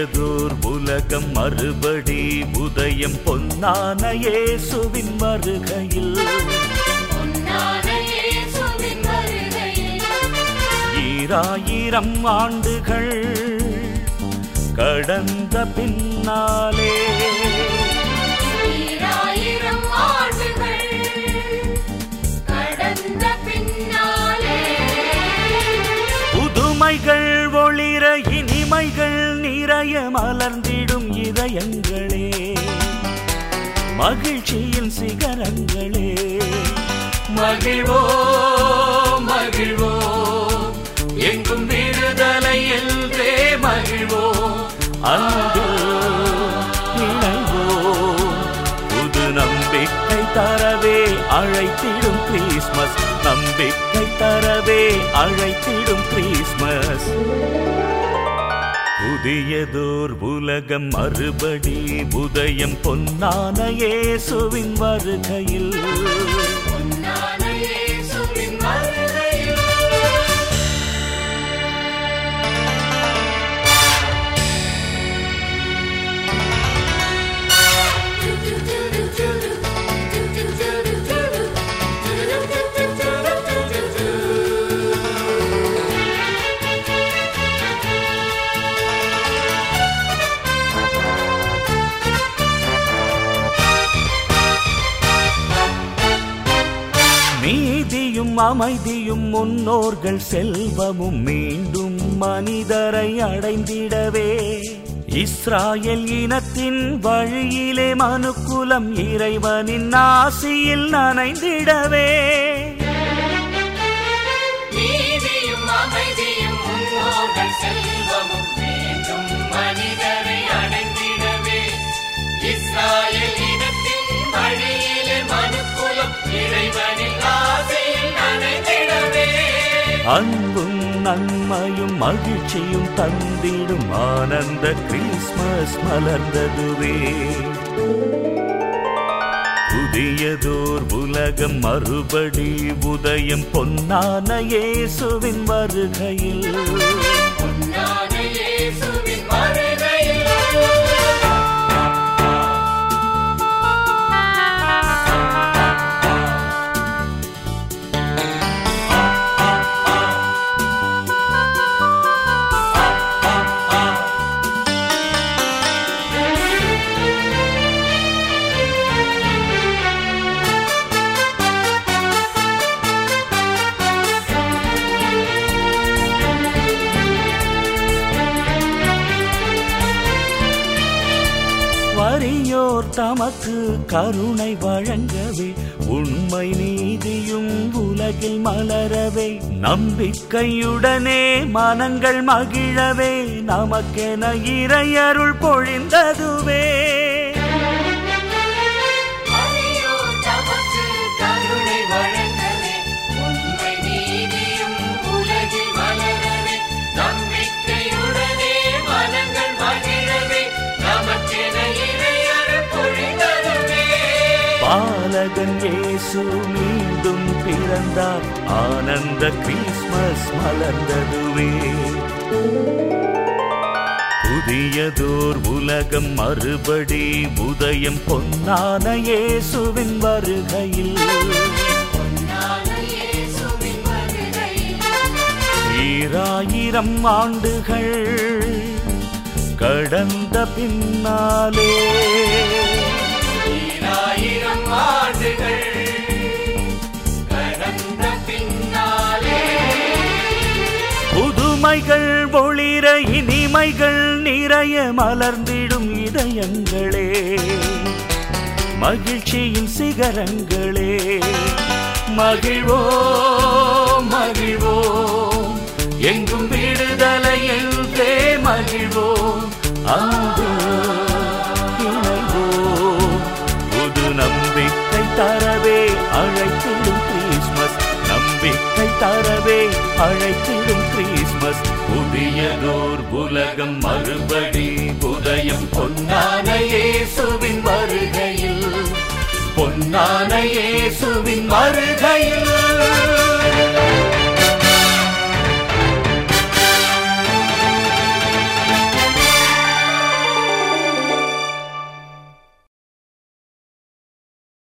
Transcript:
புதியதோர் உலகம் மறுபடி உதயம் பொன்னான இயேசுவின் வருகையில் பொன்னான இயேசுவின் வருகையில் ஈராயிரம் ஆண்டுகள் கடந்த பின்னாலே ஈராயிரம் ஆண்டுகள் கடந்த பின்னாலே புதுமைகள் ஒளிர இனிமைகள் நிறைய மலர்ந்திடும் இதயங்களே மகிழ்ச்சியின் சிகரங்களே மகிழ்வோ மகிழ்வோ எங்கும் விடுதலை என்றே மகிழ்வோ அன்பு இணைவோ புது நம்பிக்கை தரவே அழைத்திடும் கிறிஸ்மஸ் நம்பிக்கை தரவே அழைத்திடும் கிறிஸ்மஸ் புதியதோர் உலகம் மறுபடி உதயம் பொன்னான இயேசுவின் வருகையில் பொன்னான இயேசுவின் வருகையில் நீதியும் அமைதியும் முன்னோர்கள் செல்வமும் மீண்டும் மனிதரை அடைந்திடவே இஸ்ராயல் இனத்தின் வழியிலே மனுக்குலம் இறைவனின் ஆசியில் நனைந்திடவே நீதியும் அமைதியும் முன்னோர்கள் செல்வமும் மீண்டும் மனிதரை அடைந்திடவே இஸ்ராயல் இனத்தின் வழியிலே மனுக்குலம் இறைவனின் ஆசையில் நனைந்திடவே அன்பும் நன்மையும் மகிழ்ச்சியும் தந்திடும் ஆனந்த கிறிஸ்மஸ் மலர்ந்ததுவே புதியதோர் உலகம் மறுபடி உதயம் பொன்னான இயேசுவின் வருகையில் பொன்னான இயேசுவின் வருகையில் வறியோர் தமக்கு கருணை வழங்கவே உண்மை நீதியும் உலகில் மலரவே நம்பிக்கையுடனே மனங்கள் மகிழவே நமக்கென இறையருள் பொழிந்ததுவே அரியோ தமக்கு கருணை வழங்கவே உண்மை நீதியும் உலகில் மலரவே நம்பிக்கையுடனே மனங்கள் மகிழவே நமக்கென இறையருள் பொழிந்ததுவே பாலகன் இயேசு மீண்டும் பிறந்தார் ஆனந்த கிறிஸ்மஸ் மலர்ந்ததுவே புதியதோர் உலகம் மறுபடி உதயம் பொன்னான இயேசுவின் வருகையில் பொன்னான இயேசுவின் வருகையில் ஈராயிரம் ஆண்டுகள் கடந்த பின்னாலே ஈராயிரம் ஆண்டுகள் கடந்த பின்னாலே புதுமைகள் ஒளிர இனிமைகள் நிறைய மலர்ந்திடும் இதயங்களே மகிழ்ச்சியின் சிகரங்களே மகிழ்வோ மகிழ்வோ எங்கும் விடுதலை என்றே மகிழ்வோ அங்கு இணைவோ புது நம்பிக்கை தரவே அழைத்திடும் கிறிஸ்மஸ் நம்பிக்கை தரவே அழைத்திடும் கிறிஸ்மஸ் புதியதோர் உலகம் மறுபடி உதயம் பொன்னான இயேசுவின் வருகையில் பொன்னான இயேசுவின் வருகையில்